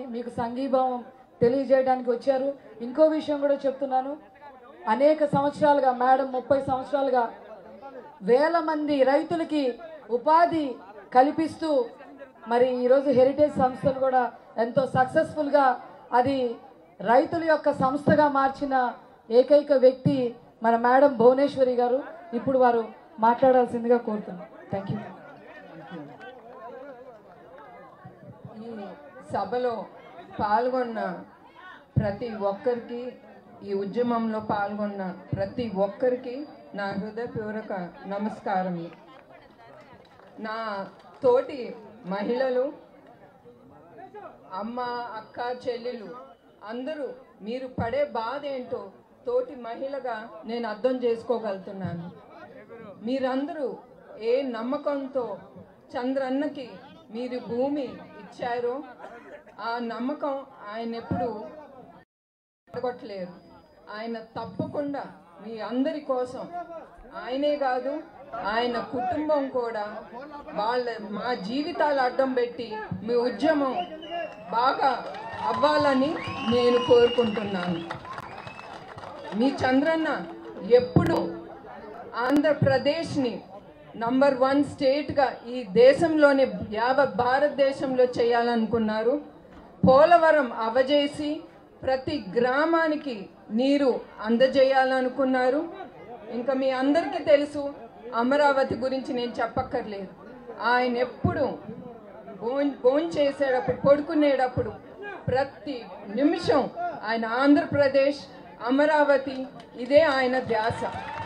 మీకు సంఘీభావం తెలియజేయడానికి వచ్చారు ఇంకో విషయం కూడా చెప్తున్నాను అనేక సంవత్సరాలుగా మేడం ముప్పై సంవత్సరాలుగా వేల మంది రైతులకి ఉపాధి కల్పిస్తూ మరి ఈరోజు హెరిటేజ్ సంస్థను కూడా ఎంతో సక్సెస్ఫుల్గా అది రైతుల యొక్క సంస్థగా మార్చిన ఏకైక వ్యక్తి మన మేడం భువనేశ్వరి గారు ఇప్పుడు వారు మాట్లాడాల్సిందిగా కోరుతున్నాం థ్యాంక్ యూ ఈ సభలో పాల్గొన్న ప్రతి ఒక్కరికి ఈ ఉద్యమంలో పాల్గొన్న ప్రతి ఒక్కరికి నా హృదయపూర్వక నమస్కారం నా తోటి మహిళలు అమ్మ అక్క చెల్లెలు అందరూ మీరు పడే బాధ ఏంటో తోటి మహిళగా నేను అర్థం చేసుకోగలుగుతున్నాను మీరందరూ ఏ నమ్మకంతో చంద్రన్నకి మీరు భూమి ఇచ్చారో ఆ నమ్మకం ఆయన ఎప్పుడు అడగట్లేరు ఆయన తప్పకుండా మీ అందరి కోసం ఆయనే కాదు ఆయన కుటుంబం కూడా వాళ్ళ మా జీవితాలు అడ్డం పెట్టి మీ ఉద్యమం బాగా అవ్వాలని నేను కోరుకుంటున్నాను మీ చంద్రన్న ఎప్పుడు ఆంధ్రప్రదేశ్ని నంబర్ వన్ స్టేట్గా ఈ దేశంలోనే యావత్ భారతదేశంలో చేయాలనుకున్నారు పోలవరం అవజేసి ప్రతి గ్రామానికి నీరు అందజేయాలనుకున్నారు ఇంకా మీ అందరికీ తెలుసు అమరావతి గురించి నేను చెప్పక్కర్లేదు ఆయన ఎప్పుడు భోన్ భోన్ చేసేటప్పుడు పడుకునేటప్పుడు ప్రతి నిమిషం ఆయన ఆంధ్రప్రదేశ్ అమరావతి ఇదే ఆయన ధ్యాస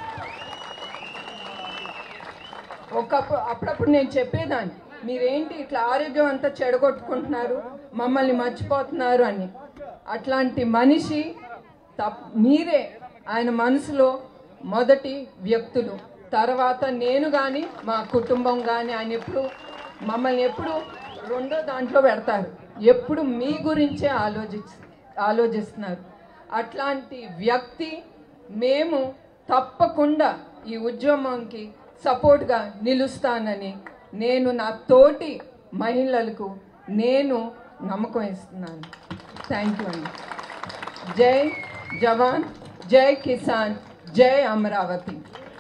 ఒకప్పుడు అప్పుడప్పుడు నేను చెప్పేదాన్ని మీరేంటి ఇట్లా ఆరోగ్యం అంతా చెడగొట్టుకుంటున్నారు మమ్మల్ని మర్చిపోతున్నారు అని అట్లాంటి మనిషి తప్ మీరే ఆయన మనసులో మొదటి వ్యక్తులు తర్వాత నేను కానీ మా కుటుంబం కానీ ఆయన ఎప్పుడు మమ్మల్ని ఎప్పుడు రెండో దాంట్లో పెడతారు ఎప్పుడు మీ గురించే ఆలోచి ఆలోచిస్తున్నారు అట్లాంటి వ్యక్తి మేము తప్పకుండా ఈ ఉద్యమంకి సపోర్ట్గా నిలుస్తానని నేను నా తోటి మహిళలకు నేను నమ్మకం ఇస్తున్నాను థ్యాంక్ యూ అండి జై జవాన్ జై కిసాన్ జై అమరావతి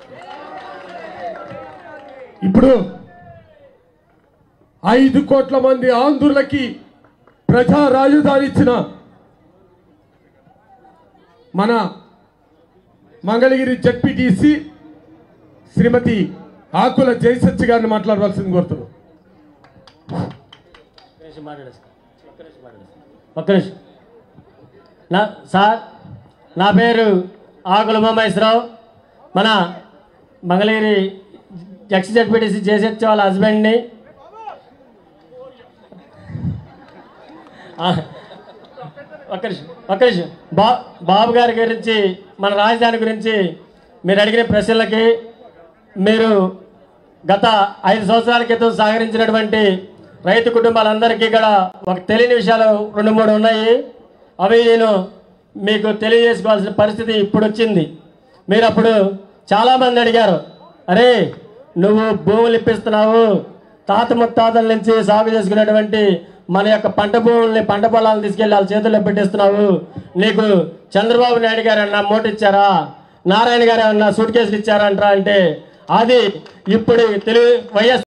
ఇప్పుడు ఐదు కోట్ల మంది ఆంధ్రులకి ప్రజా రాజధాని ఇచ్చిన మన మంగళగిరి జడ్పీటీసీ శ్రీమతి ఆకుల జయసత్య గారిని మాట్లాడవలసింది కోరుతున్నాం నిమిషం మాట్లాడేస్తా. ఒక్క నిమిషం మాట్లాడేస్తా. ఒక్క నిమిషం నా సార్ నా పేరు ఆకుల ఉమామహేశ్వరరావు మన మంగళగిరి ఎక్స్ జడ్పీటీసీ జేసెచ్ వాళ్ళ హస్బెండ్ని ఆ, ఒక్క నిమిషం ఒక్క నిమిషం బా బాబు గారి గురించి మన రాజధాని గురించి మీరు అడిగిన ప్రశ్నలకి మీరు గత ఐదు సంవత్సరాల క్రితం సహకరించినటువంటి రైతు కుటుంబాలందరికీ కూడా ఒక తెలియని విషయాలు రెండు మూడు ఉన్నాయి అవి నేను మీకు తెలియజేసుకోవాల్సిన పరిస్థితి ఇప్పుడు వచ్చింది మీరు అప్పుడు చాలామంది అడిగారు అరే నువ్వు భూములు ఇప్పిస్తున్నావు తాత ముత్తాతల నుంచి సాగు చేసుకునేటువంటి మన యొక్క పంట భూముల్ని పంట పొలాలను తీసుకెళ్ళి వాళ్ళ చేతుల్లో పెట్టిస్తున్నావు నీకు చంద్రబాబు నాయుడు గారు ఏమన్నా మూట ఇచ్చారా నారాయణ గారు ఏమన్నా సూట్ కేసులు ఇచ్చారా అంటారా అంటే అది ఇప్పుడు తెలుగు వైఎస్